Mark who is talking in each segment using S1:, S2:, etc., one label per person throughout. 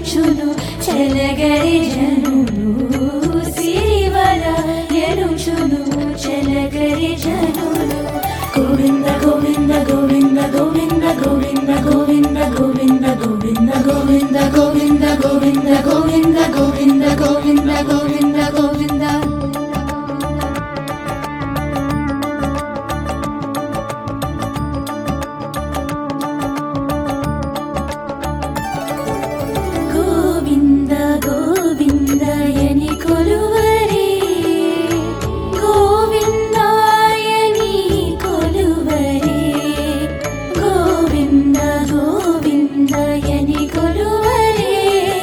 S1: ఎనుచును చెలగరి జనులు సిరివల ఎనుచును చెలగరి జనులు గోవింద గోవింద గోవింద గోవింద గోవింద గోవింద గోవింద గోవింద గోవింద గోవింద గోవింద గోవింద గోవింద గోవింద గోవింద గోవింద గోవింద గోవిందయని కొలువరే గోవిందాయని కొలువరే గోవింద గోవిందయని కొలువరే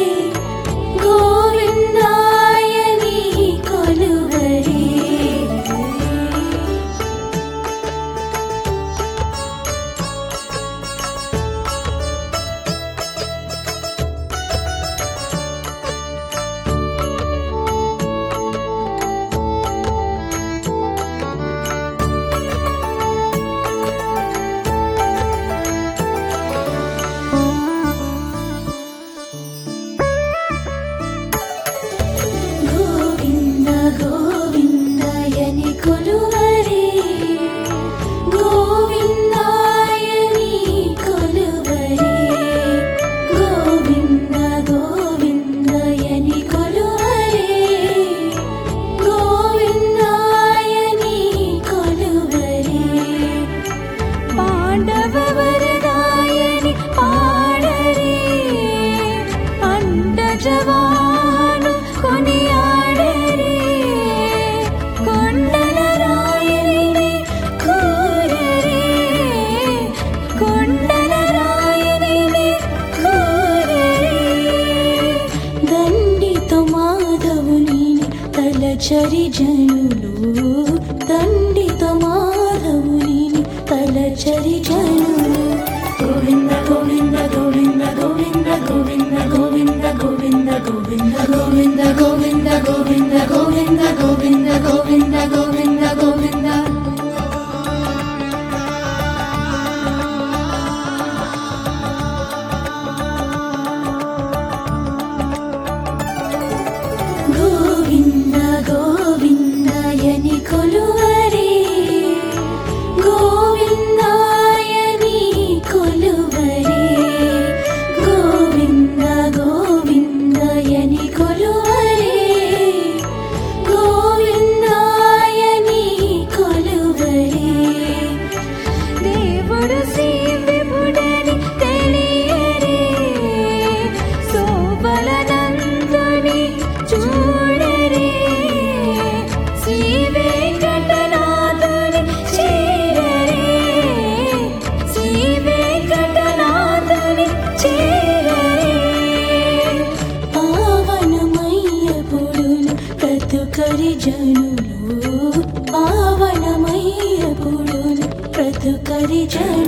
S1: గోవిందాయని కొలువరే గోవింద గోవిందయని కొలువరే గోవిందాయని కొలువరే గోవింద గోవిందయని కొలువరే గోవిందాయని కొలువరే పాండవ వరదాయని పాడరే అండజవాను కొనియాడరే కొండల రాయని కూరరే కొండల రాయని కూరరే దండితో మాధవుని తలచరి జనులు దండితో మాధవుని తలచరి జనులు గోవింద గోవింద గోవింద గోవింద గోవింద గోవింద గోవింద గోవింద గోవింద గోవింద గోవింద గోవింద గోవింద గోవింద గోవింద గోవింద గోవింద గోవిందయని కొలువరే గోవిందాయని కొలువరే గోవింద గోవిందయని కొలువరే గోవిందాయని కొలువరే దేవుడు శివుడని తెలియరే శోభలనందుని చూడరే శ్రీ వెంకటనాథుని చేరరే శ్రీ వెంకటనాథుని చేరరే పావనమయ్యపుడును ప్రతుకరి జనులు పావనమయ్యపుడును ప్రతుకరి జనులు